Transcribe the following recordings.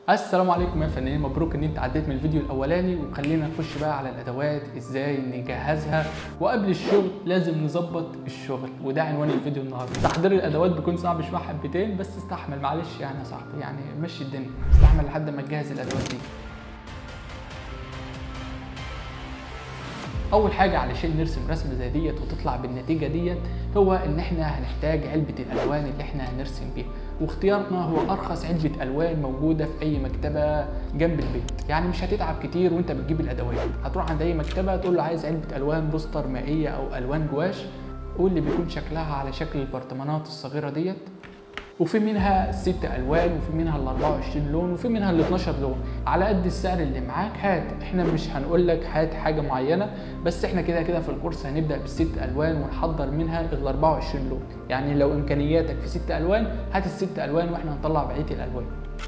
السلام عليكم يا فنانين مبروك ان انت عديت من الفيديو الاولاني وخلينا نخش بقى على الادوات ازاي نجهزها وقبل الشغل لازم نظبط الشغل وده عنوان الفيديو النهارده تحضير الادوات بيكون صعب شويه حبتين بس استحمل معلش يعني يا صاحبي يعني مشي الدنيا استحمل لحد ما تجهز الادوات دي اول حاجه علشان نرسم رسمه زي ديت وتطلع بالنتيجه ديت هو ان احنا هنحتاج علبه الالوان اللي احنا هنرسم بيها واختيارنا هو ارخص علبه الوان موجوده في اي مكتبه جنب البيت يعني مش هتتعب كتير وانت بتجيب الادوات هتروح عند اي مكتبه تقول له عايز علبه الوان بوستر مائيه او الوان جواش واللي بيكون شكلها على شكل البرطمانات الصغيره ديت وفي منها ست الوان وفي منها ال 24 لون وفي منها ال 12 لون على قد السعر اللي معاك هات احنا مش هنقول لك هات حاجه معينه بس احنا كده كده في الكورس هنبدا بالست الوان ونحضر منها ال 24 لون يعني لو امكانياتك في ست الوان هات الست الوان واحنا هنطلع بقيه الالوان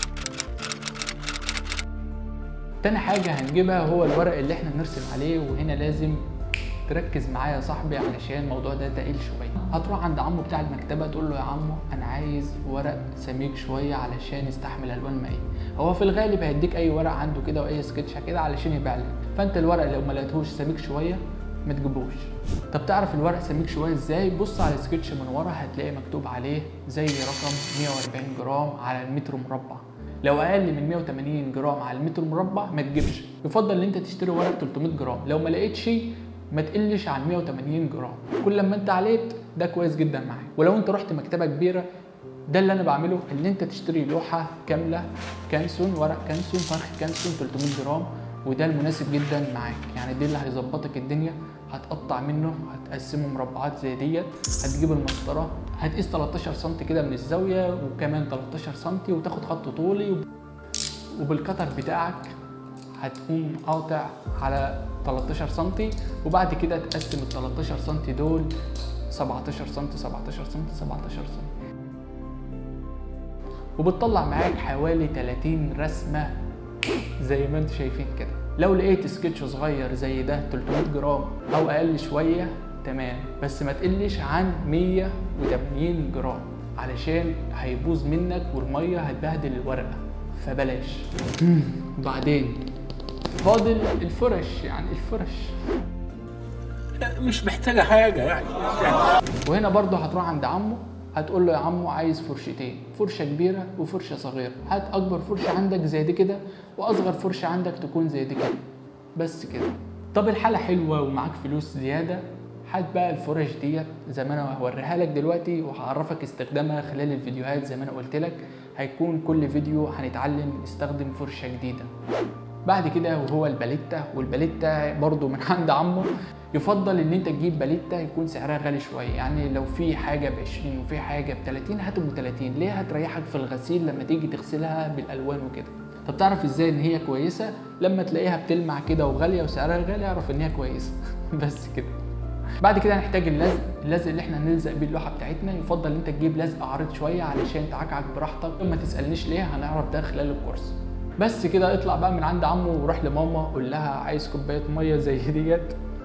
تاني حاجة هنجيبها هو الورق اللي احنا نرسم عليه وهنا لازم تركز معايا يا صاحبي علشان الموضوع ده تقيل شويه هتروح عند عمو بتاع المكتبه تقول له يا عمو انا عايز ورق سميك شويه علشان يستحمل الوان مائيه هو في الغالب هيديك اي ورق عنده كده واي سكتشه كده علشان يبيع لك فانت الورق لو ما لقيتهوش سميك شويه ما تجيبوش طب تعرف الورق سميك شويه ازاي بص على السكتش من ورا هتلاقي مكتوب عليه زي رقم 140 جرام على المتر مربع لو اقل من 180 جرام على المتر مربع ما تجيبش يفضل ان انت تشتري ورق 300 جرام لو ما لقيتش ما تقلش عن 180 جرام كل لما انت عليت ده كويس جدا معاك ولو انت رحت مكتبه كبيره ده اللي انا بعمله ان انت تشتري لوحه كامله كانسون ورق كانسون فرخ كانسون 300 جرام وده المناسب جدا معاك يعني دي اللي هيظبطك الدنيا هتقطع منه هتقسمه مربعات زي ديت هتجيب المسطره هتقيس 13 سم كده من الزاويه وكمان 13 سم وتاخد خط طولي وبالقطر بتاعك هتقوم قاطع على 13 سم وبعد كده تقسم ال 13 سم دول 17 سم 17 سم 17 سم وبتطلع معاك حوالي 30 رسمه زي ما انتم شايفين كده لو لقيت سكتش صغير زي ده 300 جرام او اقل شويه تمام بس ما تقلش عن 180 جرام علشان هيبوظ منك والميه هتبهدل الورقه فبلاش بعدين فاضل الفرش يعني الفرش مش محتاجة حاجة يعني وهنا برضه هتروح عند عمو هتقول له يا عمو عايز فرشتين فرشه كبيره وفرشه صغيره هات اكبر فرشه عندك زي دي كده واصغر فرشه عندك تكون زي دي كده بس كده طب الحاله حلوه ومعاك فلوس زياده هات بقى الفرش ديت زي ما انا هوريها لك دلوقتي وهعرفك استخدامها خلال الفيديوهات زي ما انا قلت لك هيكون كل فيديو هنتعلم نستخدم فرشه جديده بعد كده وهو الباليتا والباليتا برضو من عند عمه يفضل ان انت تجيب باليتا يكون سعرها غالي شويه يعني لو في حاجه ب 20 وفي حاجه ب 30 هات ب 30 ليه هتريحك في الغسيل لما تيجي تغسلها بالالوان وكده طب تعرف ازاي ان هي كويسه لما تلاقيها بتلمع كده وغاليه وسعرها غالي اعرف ان هي كويسه بس كده بعد كده هنحتاج اللزق اللزق اللي احنا هنلزق بيه اللوحه بتاعتنا يفضل ان انت تجيب لزق عريض شويه علشان تعكعك براحتك ما تسالنيش ليه هنعرف ده خلال الكورس بس كده اطلع بقى من عند عمو وروح لماما قول لها عايز كوبايه ميه زي ديت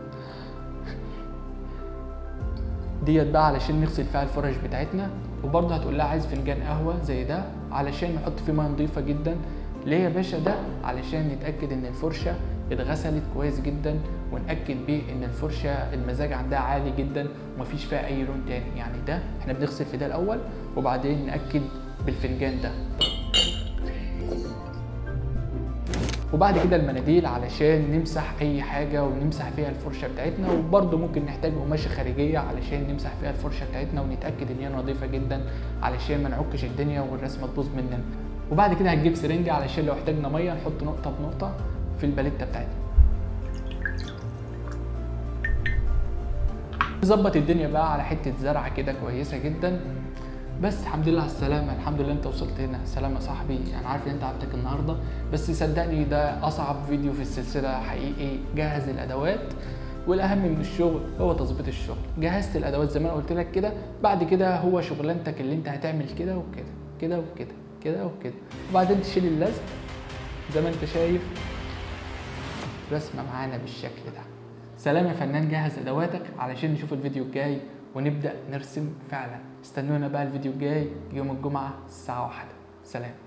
ديت بقى علشان نغسل فيها الفرش بتاعتنا وبرضه هتقول لها عايز فنجان قهوه زي ده علشان نحط فيه ميه نظيفه جدا ليه يا باشا ده علشان نتاكد ان الفرشه اتغسلت كويس جدا ونأكد بيه ان الفرشه المزاج عندها عالي جدا ومفيش فيها اي لون تاني يعني ده احنا بنغسل في ده الاول وبعدين نأكد بالفنجان ده وبعد كده المناديل علشان نمسح اي حاجه ونمسح فيها الفرشه بتاعتنا وبرده ممكن نحتاج قماشه خارجيه علشان نمسح فيها الفرشه بتاعتنا ونتاكد ان هي نظيفه جدا علشان ما نعكش الدنيا والرسمه تبوظ مننا وبعد كده هتجيب سرنجه علشان لو احتاجنا ميه نحط نقطه بنقطه في الباليته بتاعتنا نظبط الدنيا بقى على حته زرعه كده كويسه جدا بس الحمد لله على السلامة الحمد لله انت وصلت هنا سلام يا صاحبي انا عارف ان انت عبتك النهاردة بس صدقني ده اصعب فيديو في السلسلة حقيقي جهز الادوات والاهم من الشغل هو تظبيط الشغل جهزت الادوات زي ما انا قلت لك كده بعد كده هو شغلانتك اللي انت هتعمل كده وكده كده وكده كده وكده وبعدين تشيل اللزق زي ما انت شايف رسمة معانا بالشكل ده سلام يا فنان جهز ادواتك علشان نشوف الفيديو الجاي ونبدأ نرسم فعلا استنونا بقى الفيديو الجاي يوم الجمعة الساعة واحدة سلام